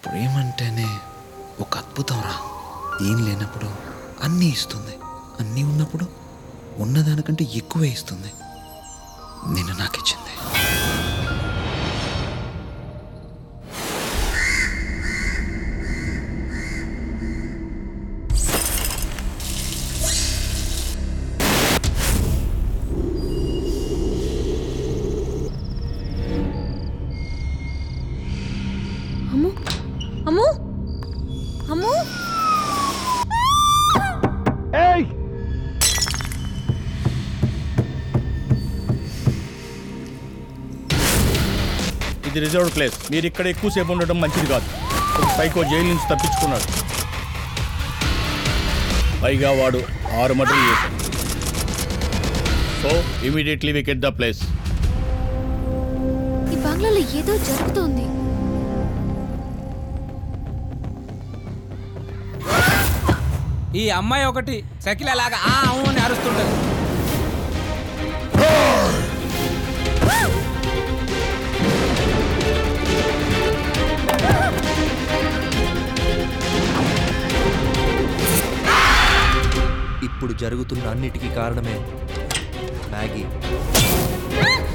ప్రేమంటేనే ఒక అద్భుతం రా ఏం లేనప్పుడు అన్నీ ఇస్తుంది అన్నీ ఉన్నప్పుడు ఉన్నదానికంటే ఎక్కువే ఇస్తుంది నిన్ను నాకు ఇచ్చింది అమ్ము అమ్ము అమ్ము ఇది రిజర్వ్డ్ ప్లేస్ మీరు ఇక్కడ ఎక్కువసేపు ఉండడం మంచిది కాదు ఒక సైకో జైలు నుంచి తప్పించుకున్నాడు పైగా వాడు ఆరు మటర్లు చేశాడు so immediately wicket the place ఈ బంగ్లాలో ఏదో జరుగుతోంది ఈ అమ్మాయి ఒకటి సకిల లాగా ఆ అవును అని అరుస్తుంటది ఇప్పుడు జరుగుతున్న అన్నిటికీ కారణమే మ్యాగీ